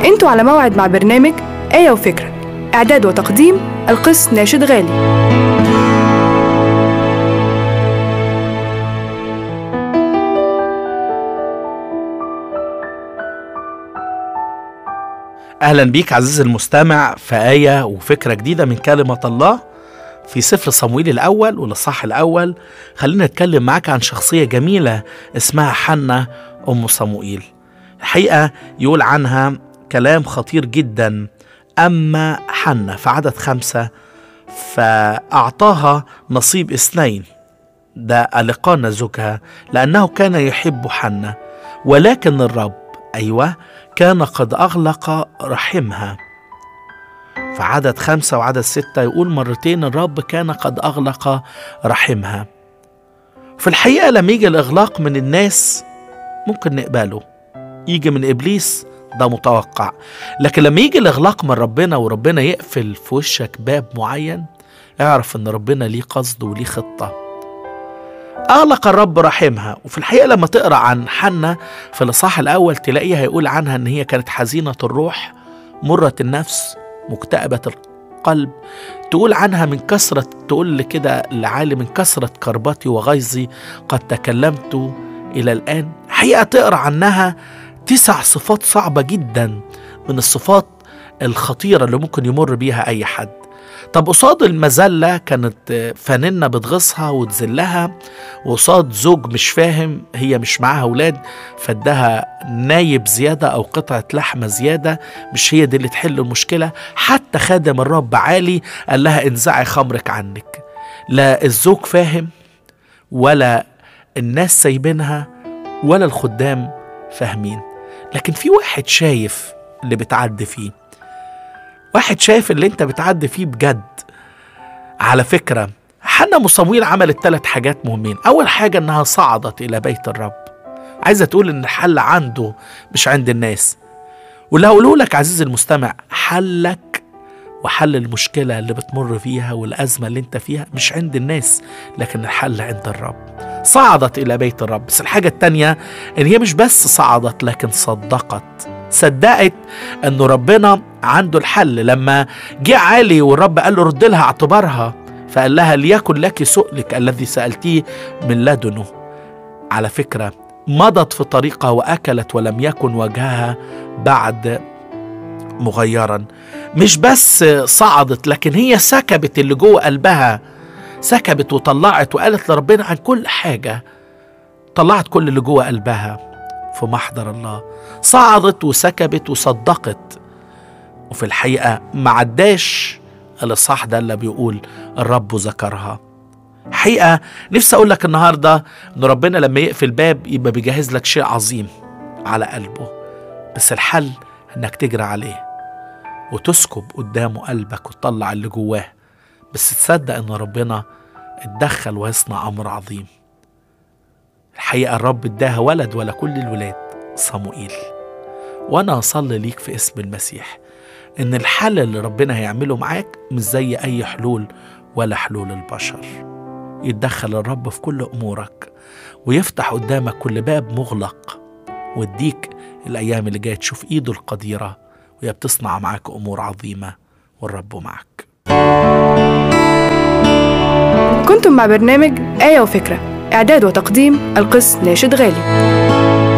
انتوا على موعد مع برنامج آية وفكرة إعداد وتقديم القس ناشد غالي اهلا بيك عزيزي المستمع في آية وفكرة جديدة من كلمة الله في سفر صمويل الأول والإصحاح الأول خلينا نتكلم معاك عن شخصية جميلة اسمها حنة أم صموئيل الحقيقة يقول عنها كلام خطير جدا أما حنة في عدد خمسة فأعطاها نصيب اثنين ده ألقانا زوجها لأنه كان يحب حنة ولكن الرب أيوة كان قد أغلق رحمها في عدد خمسة وعدد ستة يقول مرتين الرب كان قد أغلق رحمها في الحقيقة لما يجي الإغلاق من الناس ممكن نقبله يجي من إبليس ده متوقع لكن لما يجي الإغلاق من ربنا وربنا يقفل في وشك باب معين اعرف ان ربنا ليه قصد وليه خطه أغلق الرب رحمها وفي الحقيقة لما تقرأ عن حنة في الإصحاح الأول تلاقيها يقول عنها إن هي كانت حزينة الروح مرة النفس مكتئبة القلب تقول عنها من كثرة تقول كده لعالي من كثرة كربتي وغيظي قد تكلمت إلى الآن حقيقة تقرأ عنها تسع صفات صعبة جدا من الصفات الخطيرة اللي ممكن يمر بيها أي حد طب قصاد المذلة كانت فانلة بتغصها وتذلها وقصاد زوج مش فاهم هي مش معاها أولاد فادها نايب زيادة أو قطعة لحمة زيادة مش هي دي اللي تحل المشكلة حتى خادم الرب عالي قال لها انزعي خمرك عنك لا الزوج فاهم ولا الناس سايبينها ولا الخدام فاهمين لكن في واحد شايف اللي بتعدي فيه واحد شايف اللي انت بتعدي فيه بجد على فكرة حنا مصمويل عملت ثلاث حاجات مهمين أول حاجة إنها صعدت إلى بيت الرب عايزة تقول إن الحل عنده مش عند الناس واللي هقوله لك عزيزي المستمع حلك وحل المشكلة اللي بتمر فيها والأزمة اللي انت فيها مش عند الناس لكن الحل عند الرب صعدت إلى بيت الرب بس الحاجة التانية إن هي مش بس صعدت لكن صدقت صدقت انه ربنا عنده الحل لما جه عالي والرب قال له رد لها اعتبارها فقال لها ليكن لك سؤلك الذي سألتيه من لدنه على فكرة مضت في طريقها وأكلت ولم يكن وجهها بعد مغيرا مش بس صعدت لكن هي سكبت اللي جوه قلبها سكبت وطلعت وقالت لربنا عن كل حاجة طلعت كل اللي جوه قلبها في محضر الله صعدت وسكبت وصدقت وفي الحقيقة ما عداش الإصحاح ده اللي بيقول الرب ذكرها حقيقة نفسي أقول لك النهاردة إن ربنا لما يقفل باب يبقى بيجهز لك شيء عظيم على قلبه بس الحل إنك تجري عليه وتسكب قدامه قلبك وتطلع اللي جواه بس تصدق إن ربنا اتدخل ويصنع أمر عظيم الحقيقة الرب اداها ولد ولا كل الولاد صموئيل وأنا أصلي ليك في اسم المسيح إن الحل اللي ربنا هيعمله معاك مش زي أي حلول ولا حلول البشر يتدخل الرب في كل أمورك ويفتح قدامك كل باب مغلق ويديك الأيام اللي جاية تشوف إيده القديرة وهي بتصنع معاك أمور عظيمة والرب معك كنتم مع برنامج آية وفكرة إعداد وتقديم القس ناشد غالي